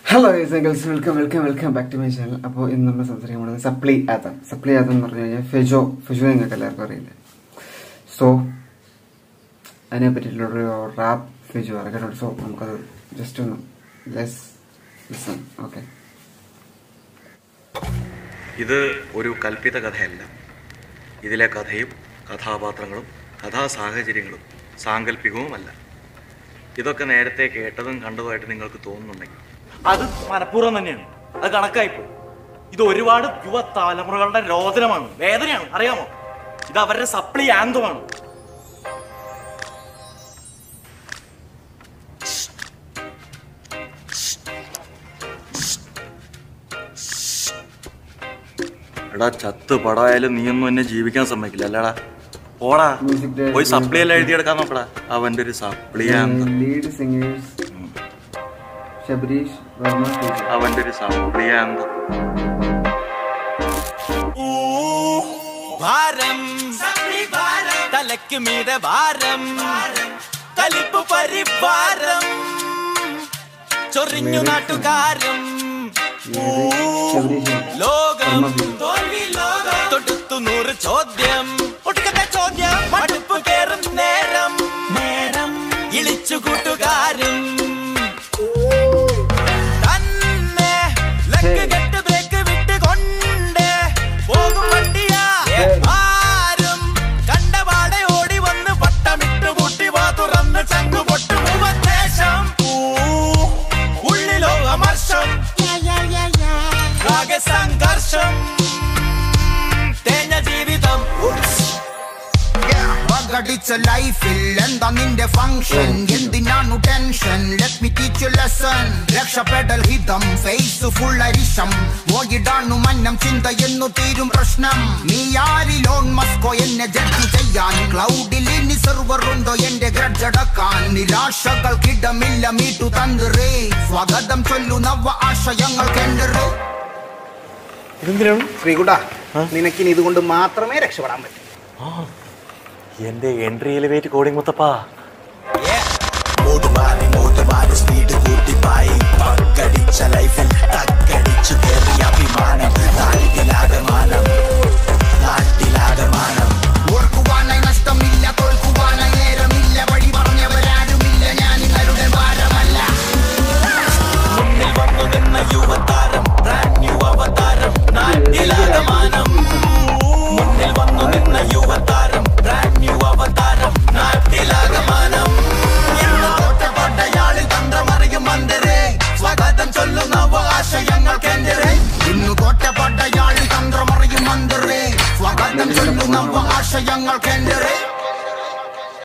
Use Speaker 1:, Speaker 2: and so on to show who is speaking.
Speaker 1: Hello guys welcome welcome welcome back to my channel അപ്പോൾ ഇന്ന് നമ്മൾ സംസാരിക്കാൻ പോകുന്നത് സപ്ലി ആത്തം സപ്ലി ആത്തം എന്ന് പറഞ്ഞു കഴിഞ്ഞാൽ ഫെജോ ഫെജോ നിങ്ങൾക്ക് എല്ലാവർക്കും അറിയില്ല സോ അതിനെ പറ്റിയിട്ടുള്ളൊരു റാപ്പ് ഫെജോ ഇറക്കിയിട്ടുണ്ട് സോ നമുക്കത് ജസ്റ്റ് ഒന്ന് ലെസ് ലിസൺ ഓക്കെ
Speaker 2: ഇത് ഒരു കൽപ്പിത കഥയല്ല ഇതിലെ കഥയും കഥാപാത്രങ്ങളും കഥാസാഹചര്യങ്ങളും സാങ്കല്പികവുമല്ല ഇതൊക്കെ നേരത്തെ കേട്ടതും കണ്ടതുമായിട്ട് നിങ്ങൾക്ക് തോന്നുന്നുണ്ടെങ്കിൽ
Speaker 3: അത് മനഃപൂർവ്വം തന്നെയാണ് അത് കണക്കായിപ്പോയി ഇത് ഒരുപാട് യുവ തലമുറകളുടെ രോദനമാണ് വേദനയാണ് അറിയാമോ ഇത് അവരുടെ സപ്ലി ആന്തമാണ്
Speaker 2: എടാ ചത്ത് പടായാലും നീയൊന്നും എന്നെ ജീവിക്കാൻ സമ്മതിക്കില്ല അല്ലടാ പോടാ
Speaker 1: Music director.
Speaker 2: പോയി സപ്ലി എല്ലാം എഴുതിയെടുക്കാൻ നോക്കടാ അവന്റെ ഒരു സപ്ലിയാന്ത
Speaker 1: ലീഡ് സിംഗേഴ്സ് ശബരീഷ് വർമ്മ ഫെജോ
Speaker 2: അവന്റെ ഒരു സപ്ലിയാന്ത
Speaker 4: ഭാരം തലയ്ക്ക് മീതെ ഭാരം കലിപ്പ് പരിവാരം ചൊറിഞ്ഞു നാട്ടുകാരും
Speaker 1: ശബരീഷ്
Speaker 4: ലോകം തോൽവി ലോകം തൊടുത്തു നൂറ് ചോദ്യം ഒടുക്കത്തെ ചോദ്യം മടുപ്പ് കേറും നേരം നേരം ഇളിച്ചു കൂട്ടുകാരും തന്നെ ലക്ക് കെട്ട് ബ്രേക്ക് വിട്ട് കൊണ്ട് പോകും വണ്ടിയാ ആരും കണ്ടപാടെ ഓടി വന്ന് പട്ടമിട്ട് പൂട്ടി വാ തുറന്ന് ചങ്കു പൊട്ടു ഉപദേശം ഉള്ളിലോ അമർഷം ആകെ സംഘർഷം തേഞ്ഞ ജീവിതം
Speaker 5: പകടിച്ച ലൈഫിൽ എന്താ നിന്റെ ഫംഗ്ഷൻ എന്തിനാണു tension let me teach lesson രക്ഷപ്പെടൽ ഹിതം ഫേസ് ഫുൾ അരിശം പോയിടാണു മന്നം ചിന്ത എന്നു തീരും പ്രശ്നം നീ ആരിലോൺ മസ്കോ എന്നെ ജഡ്ജ് ചെയ്യാൻ ക്ലൗഡിൽ ഇനി സെർവർ ഉണ്ടോ എന്റെ ഗ്രഡ്ജ് അടക്കാൻ നിരാശകൾക്കിടമില്ല മീട്ടു തന്നിറേ സ്വാഗതം ചൊല്ലു നവ ആശയങ്ങൾ കെണ്ടറേ
Speaker 6: ശ്രീകുട്ട നിനക്കിനി ഇതുകൊണ്ട് മാത്രമേ രക്ഷപ്പെടാൻ പറ്റൂ
Speaker 3: എന്റെ എൻട്രി എലിവേറ്റ് കോഡിംഗ് മുത്തപ്പാ
Speaker 4: മൂടുമാറി മൂടുമാറി സ്പീഡ് കൂട്ടിപ്പായി പക്കടിച്ച ലൈഫിൽ തക്കടിച്ചു കേറിയ അഭിമാനം നാട്ടിലാകമാനം നാട്ടിലാകമാനം
Speaker 5: ഓർക്കുവാനായി നഷ്ടമില്ല തോൽക്കുവാനായി നേരമില്ല വഴി പറഞ്ഞവരാരുമില്ല ഞാൻ നിങ്ങളുടെ ഭാരമല്ല
Speaker 4: മുന്നിൽ വന്നു നിന്ന യുവതാരം ബ്രാൻഡ് ന്യൂ അവതാരം നാട്ടിലാകമാനം മുന്നിൽ വന്നു നിന്ന യുവതാരം ബ്രാൻഡ് ന്യൂ അവതാരം നാട്ടിലാകമാനം ഇന്ന് തോറ്റപ്പെട്ടയാളിൽ തന്ത്രമറിയും മന്ദിരേ സ്വാഗതം ചൊല്ലുന്ന ആശയങ്ങൾ കേന്ദ്രേ
Speaker 5: ഇന്നു കോട്ടപ്പെട്ടയാളിൽ തന്ത്രമറിയും മന്ത്രേ സ്വാഗതം ചൊല്ലുന്ന ആശയങ്ങൾ കേന്ദ്രേ